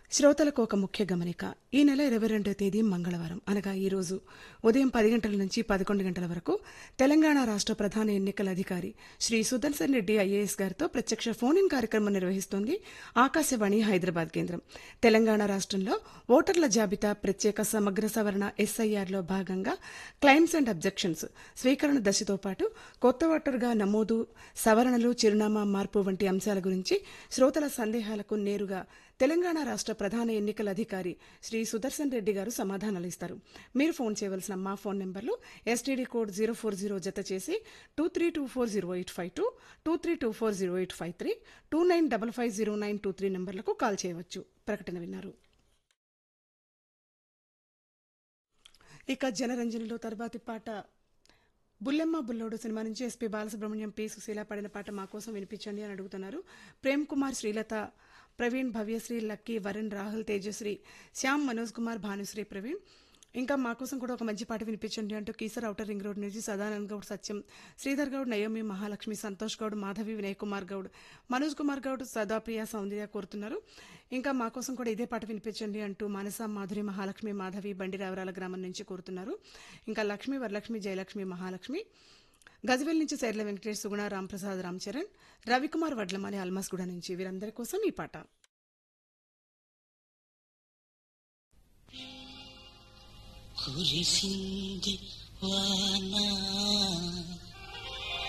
శ్రోతలకు ఒక ముఖ్య గమనిక ఈ నెల ఇరవై రెండో తేదీ మంగళవారం అనగా ఈ రోజు ఉదయం పది గంటల నుంచి పదకొండు గంటల వరకు తెలంగాణ రాష్ట్ర ప్రధాన ఎన్నికల అధికారి శ్రీ సుదర్శన్ రెడ్డి ఐఏఎస్ గారితో ప్రత్యక్ష ఫోన్ ఇన్ కార్యక్రమం నిర్వహిస్తోంది ఆకాశవాణి హైదరాబాద్ కేంద్రం తెలంగాణ రాష్ట్రంలో ఓటర్ల జాబితా ప్రత్యేక సమగ్ర సవరణ ఎస్ఐఆర్లో భాగంగా క్లైమ్స్ అండ్ అబ్జెక్షన్స్ స్వీకరణ దశతో పాటు కొత్త ఓటర్గా నమోదు సవరణలు చిరునామా మార్పు వంటి అంశాల గురించి శ్రోతల సందేహాలకు నేరుగా తెలంగాణ రాష్ట్ర ప్రధాన ఎన్నికల అధికారి శ్రీ సుదర్శన్ రెడ్డి గారు సమాధానాలు ఇస్తారు మీరు ఫోన్ చేయవలసిన మా ఫోన్ నెంబర్లు STD code zero four zero జత చేసి two three two four zero eight five two two three two four zero eight five three two nine double five zero nine two three నెంబర్లకు call చేయవచ్చు ప్రకటన విన్నారు ఇక జనరంజనిలో తర్వాతి పాట బుల్లెమ్మ బుల్లోడు సినిమా నుంచి ఎస్పీ బాలసుబ్రహ్మణ్యం పి సుశీల పాడిన పాట మా కోసం వినిపించండి అని అడుగుతున్నారు ప్రేమ్ కుమార్ శ్రీలత ప్రవీణ్ భవ్యశ్రీ లక్కీ వరుణ్ రాహుల్ తేజశ్రీ శ్యామ్ మనోజ్ కుమార్ భానుశ్రీ ప్రవీణ్ ఇంకా మా కోసం కూడా ఒక మంచి పాట వినిపించండి అంటూ కీసర్ ఔటర్ రింగ్ రోడ్ నుంచి సదానంద్ గౌడ్ సత్యం శ్రీధర్ గౌడ్ నయోమి మహాలక్ష్మి సంతోష్ గౌడ్ మాధవి వినయ్ కుమార్ గౌడ్ మనోజ్ కుమార్ గౌడ్ సదాప్రియ సౌందర్య కోరుతున్నారు ఇంకా మా కోసం కూడా ఇదే పాట వినిపించండి అంటూ మానస మాధురి మహాలక్ష్మి మాధవి బండి రావరాల గ్రామం నుంచి కోరుతున్నారు ఇంకా లక్ష్మి వరలక్ష్మి జయలక్ష్మి మహాలక్ష్మి గజవెల్ నుంచి శైర్ల వెంకటేష్ సుగుణ రాంప్రసాద్ రామ్ చరణ్ రవికుమార్ వడ్లమాని అల్మాస్గూడ నుంచి వీరందరి కోసం ఈ పాట కురిసింది వాన